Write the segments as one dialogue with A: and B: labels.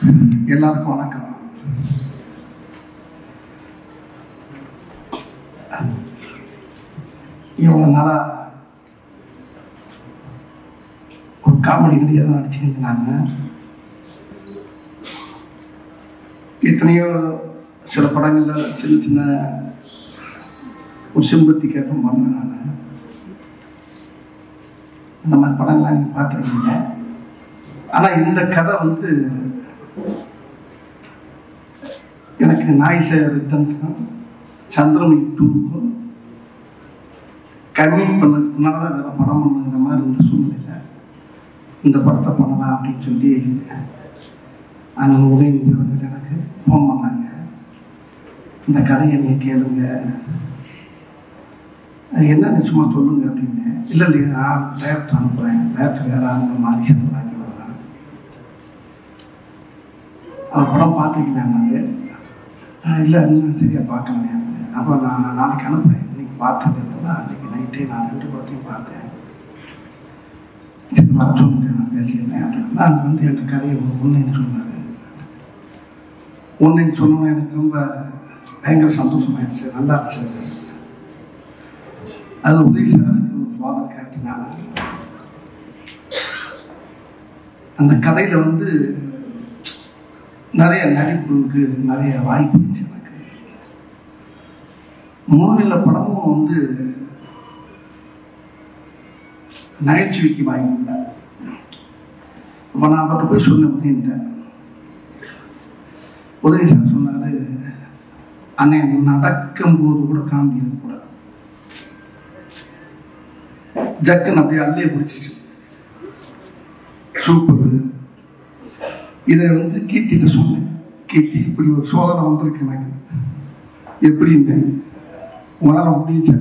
A: எல்லாருக்கும் வணக்கம் இவ்வளோ நாளா ஒரு காமெடி நடிகர் நடிச்சுக்கிட்டு நான் எத்தனையோ சில படங்களில் சின்ன சின்ன ஒரு சிம்பத்தி கேட்கும் பண்ணேன் நான் இந்த மாதிரி படங்கள்லாம் நீங்கள் பார்த்துருக்கீங்க ஆனால் இந்த கதை வந்து எனக்கு நாய்ஸை ரிட்டர்ன்ஸுக்கும் சந்திரமணி டூக்கும் கம்மிட் பண்ணதுக்கு முன்னால் வேறு படம் பண்ணுங்கிற மாதிரி இருந்த சூழ்நிலை இந்த படத்தை பண்ணலாம் அப்படின்னு சொல்லி அந்த உதயநிதி அவர்கள் எனக்கு ஃபோன் பண்ணாங்க இந்த கதையை நீ கேளுங்க அது என்னன்னு சும்மா சொல்லுங்க அப்படின்னு இல்லை இல்லையா நான் டேரக்டர் அனுப்புகிறேன் டேரக்டர் வேறு அந்த மாதிரி செல்வராஜ் தான் அவர் படம் பார்த்துருக்கீங்கன்னாரு இல்லை இன்னும் சரியாக பார்க்கலையே அப்படின்னு அப்போ நான் நாளைக்கு அனுப்புகிறேன் இன்னைக்கு பார்த்துருக்கேன்னா அன்றைக்கி நைட்டே நான் ரெண்டு படத்தையும் பார்த்தேன் சரி வர சொல்லுங்க நான் பேசியிருந்தேன் அப்படின்னா அது வந்து என்கிட்ட கதையை ஒன்றுன்னு சொன்னார் ஒன்றுன்னு சொன்னோன்னே எனக்கு ரொம்ப பயங்கர சந்தோஷமாயிருச்சு நல்லா இருந்துச்சு அது. அதில் உதவி சாருக்கு ஒரு ஃபாதர் கேரக்டர் நான் அந்த கதையில் வந்து நிறைய நடிப்புக்கு நிறைய வாய்ப்பு இருந்துச்சு எனக்கு மூவில படமும் வந்து நகைச்சுவைக்கு வாய்ப்பு இல்லை இப்போ நான் அவர்கிட்ட போய் சொன்னேன் உதயன்ட்டேன் உதய சார் சொன்னார் அண்ணே நடக்கும்போது கூட காமெடி இருக்கக்கூடாது ஜக்குன்னு அப்படியே அல்லையே பிடிச்சிச்சு சூப்பர் இதை வந்து கீர்த்திட்ட சொன்னேன் கீர்த்தி இப்படி ஒரு சோதனை வந்திருக்கு எனக்கு எப்படின்னு உங்களால் முடிஞ்ச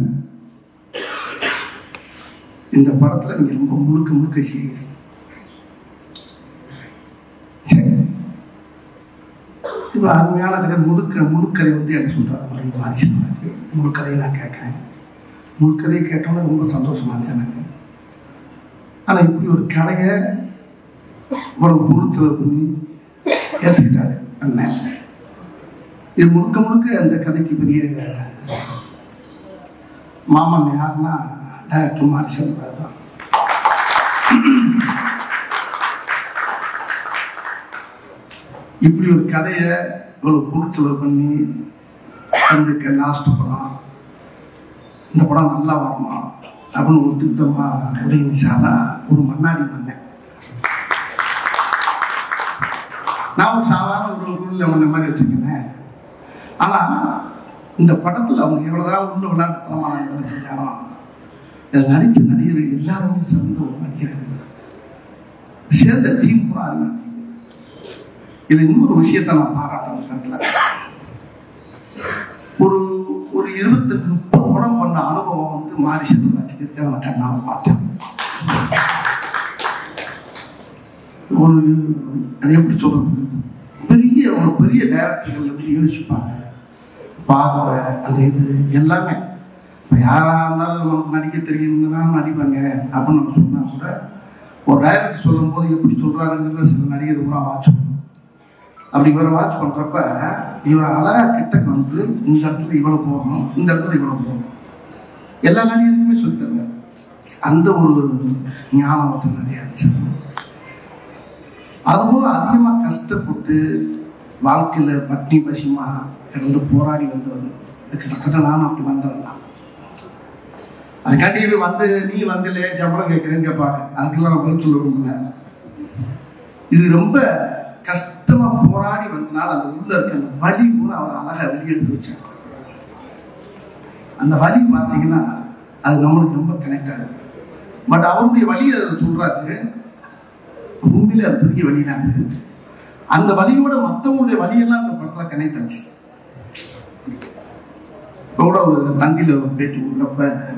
A: இந்த படத்தில் நீங்கள் ரொம்ப முழுக்க முழுக்க சீரியஸ் சரி இப்போ அருமையான கதை முழுக்க முழுக்கதை வந்து எனக்கு சொல்கிறார் மறுபடியும் மாறி சொல்கிறாரு முழுக்கதையை நான் கேட்குறேன் முழுக்கதையை கேட்டோன்னே ரொம்ப சந்தோஷமா இருந்துச்சு எனக்கு ஆனால் இப்படி ஒரு கதையை இவ்வளவு பொருட்செலவு பண்ணி ஏற்றுக்கிட்டாரு அண்ணன் இது முழுக்க முழுக்க அந்த கதைக்கு பெரிய மாமன் யாருன்னா டைரக்டர் மாரி செல்வார் தான் இப்படி ஒரு கதையை இவ்வளோ பொருட்செலவு பண்ணி கண்டுக்க லாஸ்ட் படம் இந்த படம் நல்லா வரணும் அப்படின்னு ஒத்துக்கிட்டோமா உதயநிசாதான் ஒரு மண்ணாடி மன்னன் நான் ஒரு சாதாரண ஒரு குருல மன்ன மாதிரி வச்சுக்கிறேன் ஆனால் இந்த படத்தில் அவங்க எவ்வளோதான் உள்ள விளையாட்டுத்தனமான வேலை செஞ்சாலும் இதில் நடித்த நடிகர்கள் எல்லாருமே சிறந்த ஒரு நடிகர்கள் சேர்ந்த டீம் கூட அருமை இதில் இன்னொரு விஷயத்தை நான் பாராட்டணும் தரத்தில் ஒரு ஒரு இருபத்தெட்டு முப்பது படம் பண்ண அனுபவம் வந்து மாரி செல்வராஜுக்கு இருக்க நான் கண்ணால் பார்த்தேன் ஒரு அது எப்படி சொல்றது பெரிய ஒரு பெரிய டைரக்டர்கள் எப்படி யோசிப்பாங்க பார்வை அந்த இது எல்லாமே இப்போ யாராக இருந்தாலும் நமக்கு நடிக்க தெரியும்னா நடிப்பாங்க அப்படின்னு நம்ம சொன்னால் கூட ஒரு டைரக்டர் சொல்லும்போது எப்படி சொல்கிறாருங்கிறத சில நடிகர் பூரா வாட்ச் பண்ணும் அப்படி இவரை வாட்ச் பண்ணுறப்ப இவர் அழகா கிட்டக்கு வந்து இந்த இடத்துல இவ்வளோ போகணும் இந்த இடத்துல இவ்வளோ போகணும் எல்லா நடிகருக்குமே சொல்லித் தருவார் அந்த ஒரு ஞானம் அவர்கிட்ட நிறைய இருந்துச்சு அதுவும் அதிகமாக கஷ்டப்பட்டு வாழ்க்கையில் பட்னி பசிமா இருந்து போராடி வந்தவர் கிட்டத்தட்ட நானும் அப்படி வந்தவன் தான் அதுக்காண்டி இப்படி வந்து நீ வந்தல சம்பளம் கேட்குறேன்னு கேட்பாங்க அதுக்கெல்லாம் நான் பதில் சொல்ல விரும்பல இது ரொம்ப கஷ்டமா போராடி வந்தனால அந்த உள்ள இருக்க அந்த வலி கூட அவர் அழகா வெளியெடுத்து வச்சார் அந்த வலி பார்த்தீங்கன்னா அது நம்மளுக்கு ரொம்ப கனெக்ட் ஆகுது பட் அவருடைய வழியை சொல்றாரு உண்மையிலே அது பெரிய வழி தான் அது. அந்த வழியோட மற்றவங்களுடைய வழியெல்லாம் அந்த படத்துல கனெக்ட் ஆச்சு இப்போ கூட ஒரு தந்தியில் ஒரு பேட்டி விடுறப்ப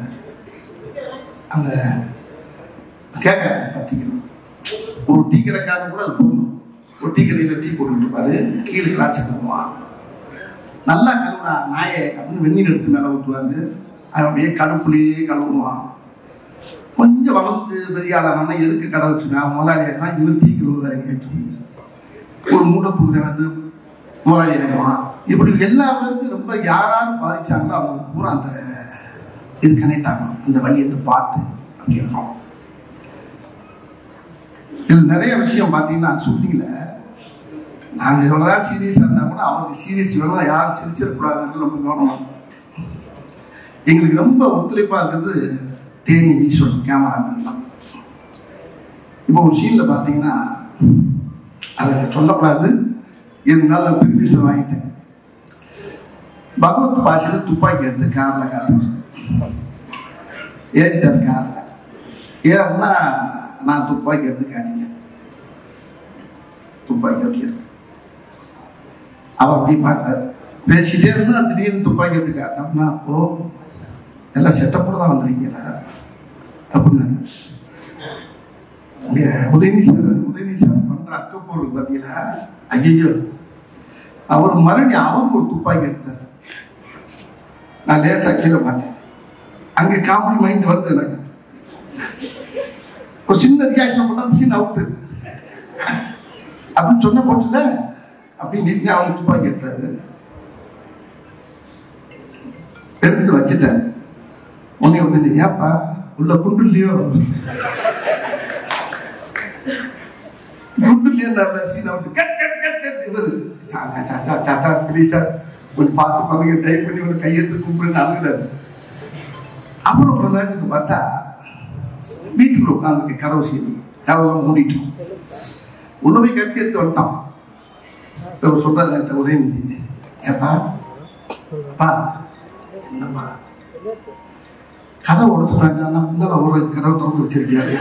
A: அந்த கேட்குறாங்க பார்த்தீங்கன்னா ஒரு டீ கடைக்காரன் கூட அது போடணும் ஒரு டீ கடையில் டீ போட்டுட்டு இருப்பாரு கீழே கிளாஸ் கழுவுவான் நல்லா கழுவுனா நாயை அப்படின்னு வெந்நீர் எடுத்து மேலே ஊற்றுவாரு அவன் அப்படியே கடுப்புலேயே கழுவுவான் கொஞ்சம் வளர்ந்து பெரிய ஆளானா எதுக்கு கடை வச்சுருக்கான் முதலாளியா இவர் டீ கழுவுறாரு ஏற்றி ஒரு மூட்டை தூக்குற வந்து முதலாளி ஆயிடுவான் இப்படி எல்லா பேருக்கும் ரொம்ப யாராரு பாதிச்சாங்களோ அவங்க பூரா அந்த இது கனெக்ட் ஆகும் இந்த வழி இந்த பாட்டு அப்படி இருக்கும் இது நிறைய விஷயம் பார்த்தீங்கன்னா ஷூட்டிங்கில் நாங்கள் எவ்வளோதான் சீரியஸாக இருந்தால் கூட அவருக்கு சீரியஸ் வேணும் யாரும் சிரிச்சிடக்கூடாதுன்னு ரொம்ப கவனமாக எங்களுக்கு ரொம்ப ஒத்துழைப்பாக இருக்கிறது தேனி ஈஸ்வரன் கேமராமேன் தான் இப்போ ஒரு சீனில் பார்த்தீங்கன்னா அதை சொல்லக்கூடாது இருந்தாலும் நான் பெர்மிஷன் வாங்கிட்டேன் பகவத் பாஷையில் துப்பாக்கி எடுத்து காரில் காட்டுறேன் ஏறிட்டார் காரில் ஏறினா நான் துப்பாக்கி எடுத்து காட்டினேன் துப்பாக்கி அப்படி இருக்கு அவர் அப்படி பார்க்குறாரு பேசிட்டே இருந்தா திடீர்னு துப்பாக்கி எடுத்து காட்டினோம்னா அப்போ எல்லாம் செட்டப்போட தான் வந்திருக்கீங்களா அப்படின்னாரு இங்கே உதயநிதி சார் உதயநிதி சார் பண்ணுற அக்கப்போர் பார்த்தீங்களா ஐயோ அவர் மறுபடியும் அவருக்கு ஒரு துப்பாக்கி எடுத்தார் நான் லேசா கீழே பார்த்தேன் அங்கே காமெடி மைண்ட் வருது எனக்கு ஒரு சின்ன ரியாக்ஷன் பண்ணா அந்த சீன் அவுட்டு அப்படின்னு சொன்ன போச்சுல அப்படின்னு நீட்டு அவனுக்கு துப்பாக்கி எடுத்தாரு எடுத்துட்டு வச்சுட்டேன் உன்னை வந்து ஏப்பா உள்ள குண்டு இல்லையோ குண்டு இல்லையா scene out cut cut cut cut இவரு சாச்சா சாச்சா சாச்சா ப்ளீஸ் சார் கொஞ்சம் பார்த்து பண்ணுங்க டைப் பண்ணி ஒரு கையெழுத்து கும்பிட்டு அழுகிறாரு அப்புறம் கொஞ்ச நேரத்துக்கு பார்த்தா வீட்டுக்குள்ள உட்காந்துருக்கு கதவு சீன் கதவுலாம் மூடிட்டு உள்ள போய் கட்டி எடுத்து வந்துட்டான் இவர் சொல்றாரு என்கிட்ட உதயநிதி ஏப்பா பா என்னப்பா கதவை உடச்சுட்டாங்க பின்னால ஒரு கதவை திறந்து வச்சிருக்கியாரு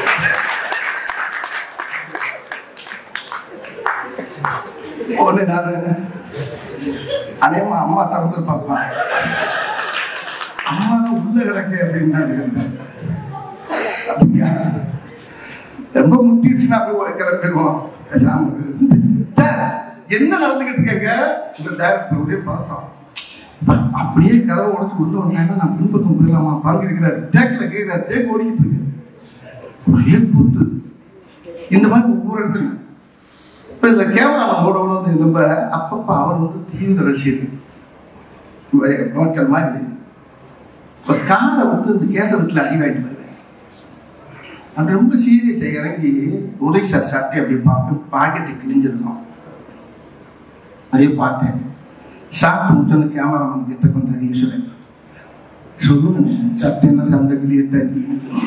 A: உடனே நான் அதேமா அம்மா திறந்துருப்பாப்பா அம்மா உள்ள கிடக்கு அப்படின்னாரு அப்படியா ரொம்ப முட்டிடுச்சுன்னா போய் கிளம்பிடுவோம் பேசாம இரு. சார் என்ன நடந்துகிட்டு இருக்கேங்க இந்த டேரக்டர் ஒரே பார்த்தோம் அப்படியே கதவை உடச்சு உள்ள வந்தாங்க நான் பின்பக்கம் போயிடலாமா பாருங்க இருக்கிறாரு தேக்கில் கேட்கிறாரு தேக்கு ஓடிக்கிட்டு இருக்கு ஒரே கூத்து இந்த மாதிரி ஒவ்வொரு இடத்துலையும் இப்போ இந்த கேமரா நம்மளோட வந்து நம்ம அப்பப்போ அவர் வந்து தீவிர ரசிகர் மக்கள் மாதிரி இப்போ காரை வந்து இந்த கேட்ட வீட்டில் அடி வாங்கிட்டு வருவேன் அப்படி ரொம்ப சீரியஸாக இறங்கி உதவி சார் சட்டை அப்படி பார்ப்பேன் பாக்கெட்டு கிழிஞ்சிருந்தோம் அப்படியே பார்த்தேன் ஷார்ட் முடிச்சோன்னு கேமராமேன் கிட்ட கொண்டாரு ஈஸ்வரன் சொல்லுங்க சட்டை என்ன சண்டை கிளிய தண்ணி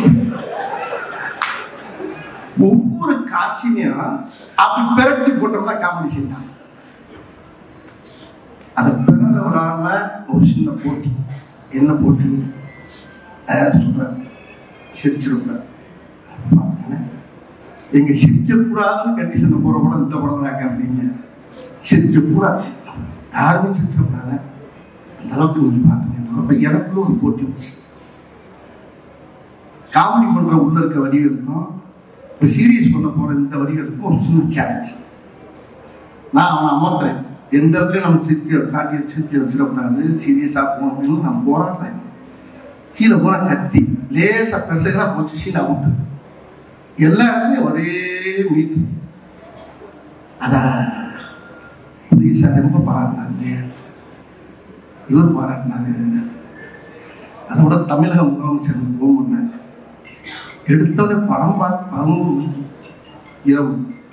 A: ஒவ்வொரு காட்சியும் அப்படி பிரட்டி போட்டோம்னா காமெடி செய்யலாம் அதை பிறர விடாம ஒரு சின்ன போட்டி என்ன போட்டி யாராவது சொல்றாரு சிரிச்சிடக்கூடாது பார்த்தீங்கன்னா எங்க சிரிக்கக்கூடாதுன்னு கண்டிஷன் போற படம் இந்த படம் தாங்க அப்படிங்க சிரிக்கக்கூடாது யாருமே சிரிச்சிடக்கூடாது அந்த அளவுக்கு நீங்க பார்த்தீங்கன்னா அப்ப எனக்குள்ள ஒரு போட்டி வந்துச்சு காமெடி பண்ற உள்ள இருக்க வடிவெடுக்கும் இப்போ சீரியஸ் பண்ண போற இந்த வடிவெடுக்கும் ஒரு சின்ன சேலஞ்ச் நான் அவனை அமர்த்துறேன் எந்த இடத்துலையும் நம்ம சிரிக்க காட்டி சிரிக்க வச்சிடக்கூடாது சீரியஸாக போகணும்னு நான் போராடுறேன் கீழே போன கத்தி லேசாக பெருசாக போச்சு சீன் அவுட்டு எல்லா இடத்துலையும் ஒரே மீட்டு அதான் புதிய சார் ரொம்ப பாராட்டினாருங்க இவர் பாராட்டினாரு அதை விட தமிழக முதலமைச்சர் ஃபோன் பண்ணாரு எடுத்தோடனே படம் பார்த்து பதினோரு மணிக்கு இரவு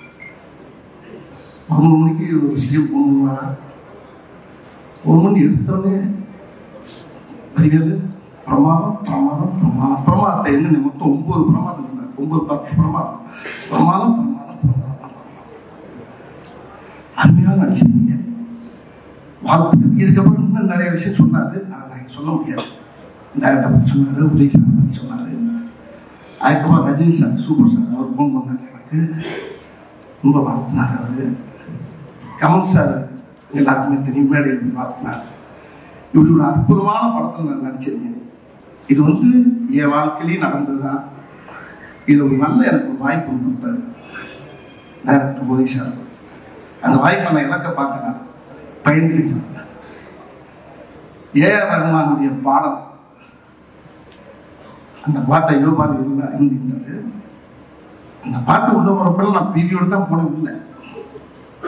A: பதினோரு மணிக்கு ஒரு சிஎம் ஃபோன் பண்ணுவாரா ஒரு மணி எடுத்தோடனே வரிகள் பிரமாதம் பிரமாதம் பிரமாதம் பிரமாதத்தை என்ன மொத்தம் ஒன்பது பிரமாதம் சொன்னார் ஒன்பது பத்து பிரமாதம் பிரமாதம் பிரமாதம் பிரமாதம் பிரமாதம் அருமையாக நடிச்சிருந்தீங்க வாழ்த்துக்கள் இதுக்கப்புறம் இன்னும் நிறைய விஷயம் சொன்னாரு அதை நான் சொல்ல முடியாது டேரக்டரை பற்றி சொன்னார் உதய் சாரை பற்றி சொன்னார் அதுக்கப்புறம் ரஜினி சார் சூப்பர் சார் அவர் ஃபோன் பண்ணார் எனக்கு ரொம்ப வாழ்த்தினார் அவர் கமல் சார் எல்லாருக்குமே தெரியும் மேடையில் வாழ்த்தினார் இப்படி ஒரு அற்புதமான படத்தில் நான் நடிச்சிருந்தேன் இது வந்து என் வாழ்க்கையிலையும் நடந்தது தான் இது ஒரு நல்ல எனக்கு ஒரு வாய்ப்பு ஒன்று கொடுத்தாரு டைரக்டர் உதய் சார் அந்த வாய்ப்பை நான் இலக்க பார்க்குறேன் பயந்துக்கிட்டு இருந்தேன் ஏஆர் ரஹ்மானுடைய பாடல் அந்த பாட்டை யோபாரு இல்லை இருந்துட்டாரு அந்த பாட்டு உள்ள போகிறப்பெல்லாம் நான் பீரியோடு தான் போனது இல்லை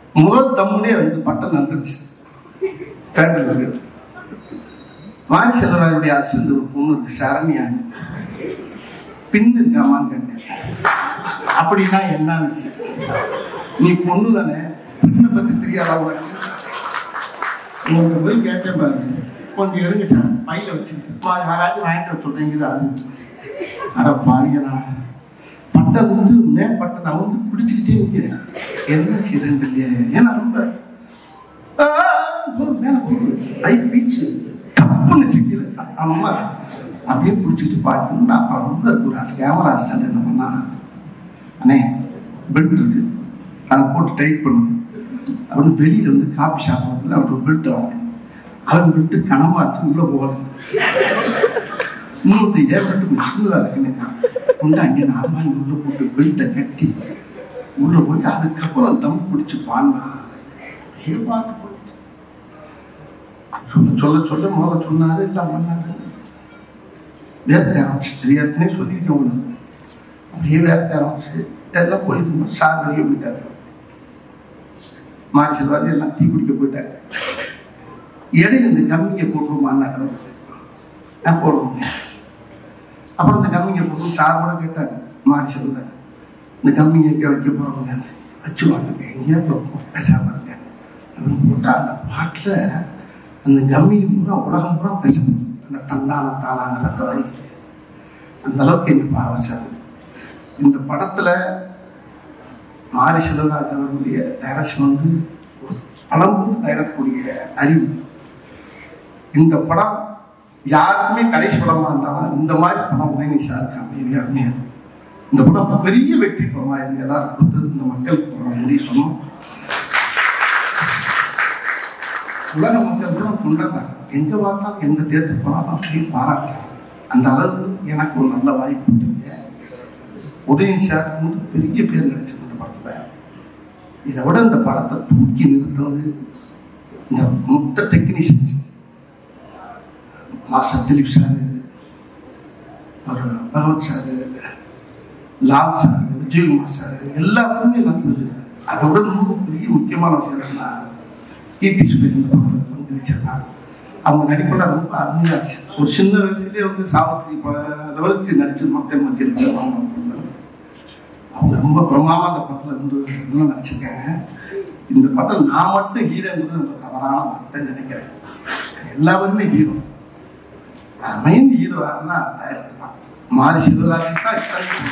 A: முதல் தம்முனே வந்து பட்டன் வந்துருச்சு ஃபேண்டில் இருக்கு மாரி செல்வராஜுடைய அசிஸ்டன்ட் ஒரு பொண்ணு இருக்கு சரண்யான்னு பின் இருக்காமான்னு கேட்டேன் அப்படின்னா என்னன்னுச்சு நீ பொண்ணு தானே பின்னை பத்தி தெரியாதா உனக்கு உங்களுக்கு போய் கேட்டேன் பாருங்க கொஞ்சம் இருங்க சார் பையில வச்சுக்கிட்டு "அம்மா, யாராச்சும் வாங்கிட்டு வர சொல்றீங்க அது அட பாவியடா பட்டன் வந்து மேற்பட்டன் நான் வந்து பிடிச்சிக்கிட்டே நிற்கிறேன் என்ன செய்யறேன்னு இல்லையே ஏன்னா ரொம்ப ஆ, போகுது, மேல போகுது ஐ பீச்சு தப்புன்னு வச்சுக்கல அம்மா அப்படியே பிடிச்சிக்கிட்டு பாட்டு அப்புறம் ரொம்ப இருக்கு ஒரு கேமரா அசிஸ்டன்ட் என்ன பண்ணா அண்ணே பெல்ட் இருக்கு அதை போட்டு டைட் பண்ணணும் அப்படின்னு வெளியில வந்து காபி ஷாப் வந்து அவன் ஒரு பெல்ட் வாங்க அவன் பெல்ட் கனமா இருந்துச்சு உள்ள போகல இன்னொருத்த ஏன் பெல்ட் கொஞ்சம் சின்னதாக இருக்குன்னு வந்து அங்கே நான் வாங்கி உள்ள போட்டு பெல்ட்டை கட்டி உள்ள போய் அதுக்கப்புறம் தம் பிடிச்சு பாடினா ஏ பாட்டு போயிடுச்சு சொல்ல சொல்ல சொல்ல முதல்ல சொன்னாரு எல்லாம் பண்ணாரு வேர்க்க ஆரம்பிச்சு இது ஏற்கனவே சொல்லியிருக்கேன் உங்களுக்கு அப்படியே வேர்க்க ஆரம்பிச்சு எல்லாம் போயிருந்தோம் சார் வெளியே போயிட்டாரு மாரி செல்வாதி எல்லாம் டீ குடிக்க போயிட்டாரு இடையில இந்த கம்மிங்க போட்டுருமான்னாரு அவரு. நான் போடுவோங்க அப்புறம் இந்த கம்மிங்க போட்டு சார் கூட கேட்டார் மாரி செல்வாரு இந்த கம்மிங்க எங்கே வைக்க போகிறோங்க வச்சு வாங்க எங்கேயா வைப்போம் பேசாம இருங்க அப்படின்னு போட்டா அந்த பாட்டில் அந்த கம்மி பூரா உலகம் பூரா பேசணும் அந்த தந்தான தானாங்கிற அந்த வரி அந்த அளவுக்கு என்னை பார வச்சாரு இந்த படத்தில் மாரி செல்வராஜ் அவர்களுடைய டைரக்ஷன் வந்து ஒரு பழம்பும் டைரக்டருடைய அறிவு இந்த படம் யாருக்குமே கடைசி படமா இருந்தாலும் இந்த மாதிரி படம் உதயநிதி சாருக்கு அமைதியாக அமையாது இந்த படம் பெரிய வெற்றி படமா இருந்து எல்லாரும் கொடுத்தது இந்த மக்களுக்கு படம் முடிய சொன்னோம் உலக மக்கள் கூட கொண்டாடுறாங்க எங்க பார்த்தாலும் எந்த தேட்டர் போனாலும் அப்படியே பாராட்டுறாங்க அந்த அளவுக்கு எனக்கு ஒரு நல்ல வாய்ப்பு கொடுத்தீங்க உதயநிதி சாருக்கு மட்டும் பெரிய பேர் கிடைச்சது இந்த படத்துல இதை விட இந்த படத்தை தூக்கி நிறுத்தினது இந்த மொத்த டெக்னீஷியன்ஸ் மாஸ்டர் திலீப் சார் அவர் Bhagavath sir Lal sir Vijayakumar sir எல்லாருமே நன்றி அதை விட ரொம்ப பெரிய முக்கியமான விஷயம் என்னன்னா கீர்த்தி சுரேஷ் இந்த படத்தில் பங்களிச்சாங்க அவங்க நடிப்பெல்லாம் ரொம்ப அருமையாக இருந்துச்சு ஒரு சின்ன வயசுலேயே வந்து சாவித்திரி ப லெவலுக்கு நடிச்சு மக்கள் மத்தியில் பேர் வாங்கினவங்க அவங்க ரொம்ப பிரமாமா அந்த படத்தில் இருந்து இன்னும் நடிச்சிருக்காங்க இந்த படத்தில் நான் மட்டும் ஹீரோங்கிறது ரொம்ப தவறான வார்த்தை நினைக்கிறேன் எல்லாருமே ஹீரோ மெயின் ஹீரோ யாருன்னா டைரக்டர் தான் மாரி சிவராஜ் தான் இத்தனை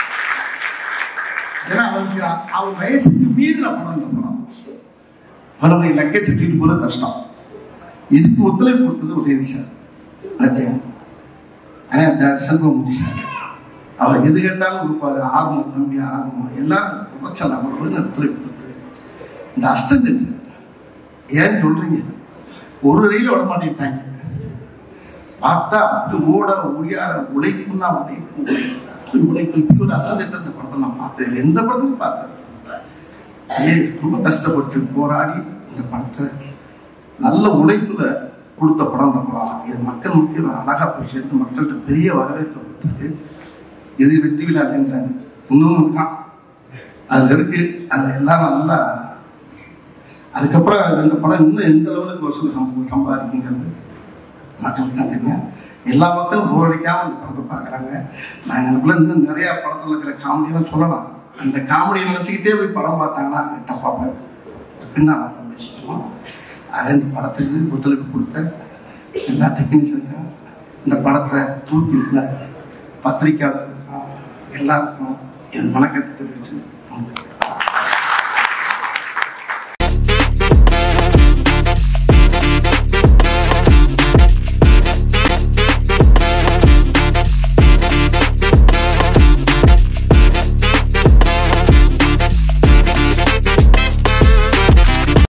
A: ஏன்னா அவருக்கு அவர் வயசுக்கு மீறின படம் இந்த படம் அவருடைய லக்கேஜ் தூக்கிட்டு போகிறது கஷ்டம் இதுக்கு ஒத்துழைப்பு கொடுத்தது உதயநிதி சார் லட்சியம் ஆனால் செல்வமூர்த்தி சார் அவர் எது கேட்டாலும் கொடுப்பாரு ஆர்வம் தம்பி ஆர்வம் எல்லாரும் பிரச்சனை அவர் வந்து ஒத்துழைப்பு கொடுத்து இந்த அஸ்டன்ட் ஏன் சொல்றீங்க ஒரு ரயில் விட மாட்டேங்கிட்டாங்க பார்த்தா அப்படி ஓட ஒழியார உழைப்புன்னா உழைப்பு உழைப்பு, உழைப்பு இப்படி ஒரு அசன்ட் இந்த படத்தை நான் பார்த்தேன் எந்த படத்தையும் பார்த்தேன் ஏன் ரொம்ப கஷ்டப்பட்டு போராடி இந்த படத்தை நல்ல உழைப்புல கொடுத்த படம் இந்த படம் இது மக்கள் மத்தியில் அழகா போய் சேர்ந்து மக்கள்கிட்ட பெரிய வரவேற்பு கொடுத்துருக்கு இது வெற்றி விழா இல்லைன்றாரு இன்னொன்று இருக்கான் அதுல இருக்கு அது எல்லாம் நல்லா அதுக்கப்புறம் இந்த படம் இன்னும் எந்த லெவலுக்கு வசூல் சம்ப சம்பாதிக்குங்கிறது மக்களுக்கு தான் தெரியும் எல்லா மக்களும் போர் அடிக்காம இந்த படத்தை பார்க்குறாங்க நாங்கள் எனக்குள்ள இன்னும் நிறையா படத்தில் இருக்கிற காமெடியெல்லாம் சொல்லலாம் அந்த காமெடியை நினச்சிக்கிட்டே போய் படம் பார்த்தாங்கன்னா அது தப்பாக போயிடும் பின்னால் அப்புறம் பேசிக்கணும் அது இந்த படத்துக்கு ஒத்துழைப்பு கொடுத்த எல்லா டெக்னீஷியனுக்கும் இந்த படத்தை தூக்கி இருக்கிற பத்திரிக்கையாளர்களுக்கும் எல்லாருக்கும் என் வணக்கத்தை தெரிவிச்சு